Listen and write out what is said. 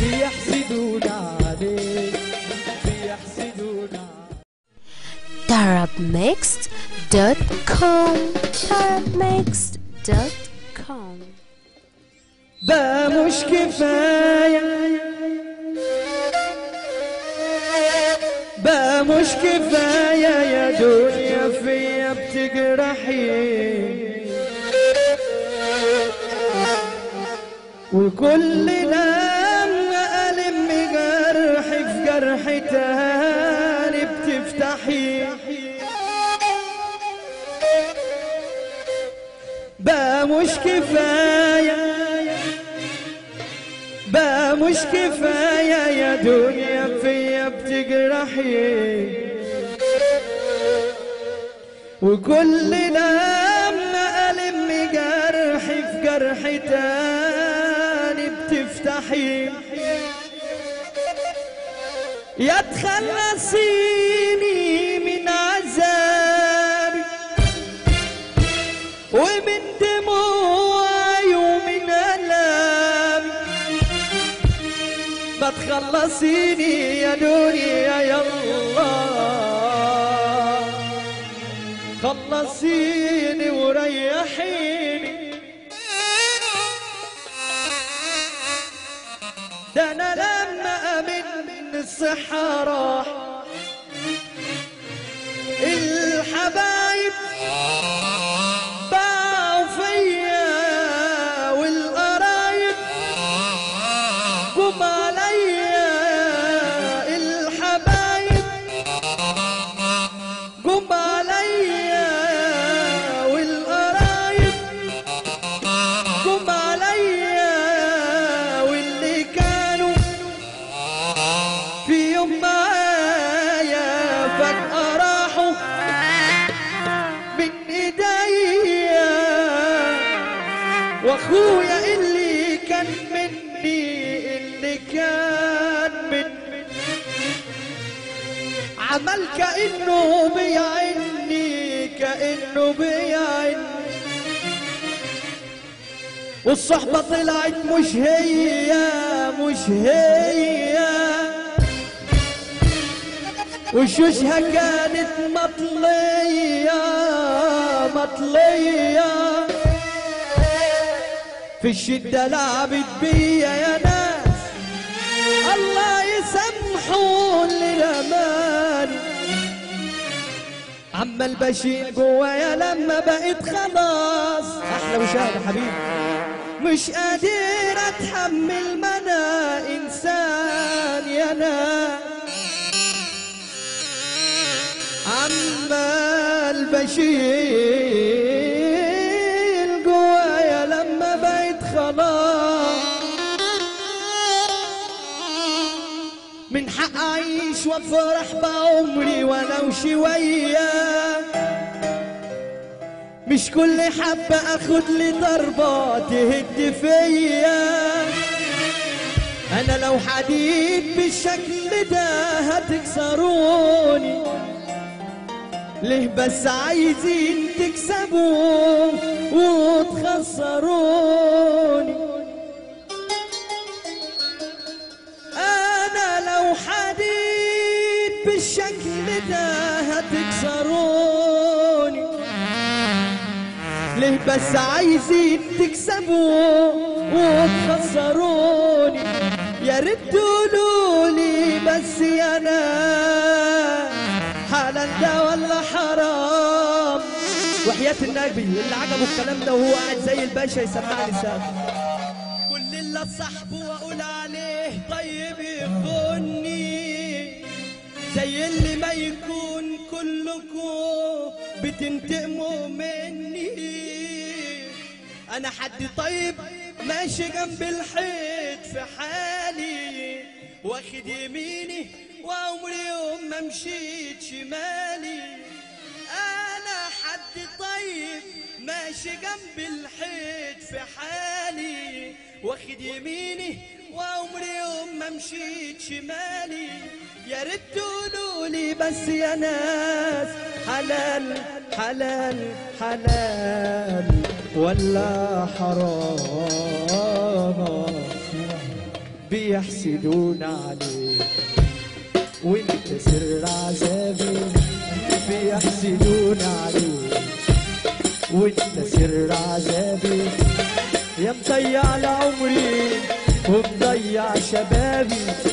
بيحسدونا عليك بيحسدونا Arabmixed.com Arabmixed.com بقى مش كفاية بقى مش كفاية يا دنيا فيا بتجرحي وكل لما ألم جرحي في جرح تاني بتفتحي بقى مش كفاية بقى مش كفاية يا دنيا فيا بتجرحي وكل لما ألم جرحي في جرح تاني بتفتحي يا تخلصيني من عذابي ومن دموعي ومن ألامي ما تخلصيني يا دنيا يا الله خلصيني وريحيني ده انا لما امن الصحة راح الحبايب باعوا فيا والقرايب قم عليا الحبايب قم عليا والقرايب قم عليا واللي كانوا في يوم معايا فجأة راحوا من ايديا واخويا اللي كان مني اللي كان مني عمل كأنه بيعني كأنه بيعني والصحبة طلعت مش هي مش هي وشوشها كانت مطلية مطلية في الشدة لعبت بيا يا ناس الله يسامحوا اللي رماني عمال بشيل جوايا لما بقيت خلاص احلى مشاهدة حبيبي مش قادر اتحمل ما انا انسان يا ناس عمال بشيل جوايا لما بقيت خلاص من حق اعيش وافرح بعمري ولو شويه مش كل حبة اخد لي ضربة تهد فيا انا لو حديد بالشكل ده هتكسروني ليه بس عايزين تكسبوا وتخسروني انا لو حديد بالشكل ده هتكسروني ليه بس عايزين تكسبوا وتخسروني يا ريت تقولولي بس يا ناس حلال ده ولا حرام وحياة النبي اللي عجبه الكلام ده وهو قاعد زي الباشا يسمعني سام كل اللي صاحبه واقول عليه طيب يخوني زي اللي ما يكون كلكم بتنتقموا مني انا حد طيب ماشي جنب الحيط في حالي واخد يميني وعمري يوم ما مشيت شمالي انا حد طيب ماشي جنب الحيط في حالي واخد يميني وعمري يوم ما مشيت شمالي يا ريت تقولوا لي بس يا ناس حلال حلال حلال ولا حرام بيحسدون عليك وانت سر عذابي بيحسدون عليك وانت سر عذابي يا مضيع لعمري ومضيع شبابي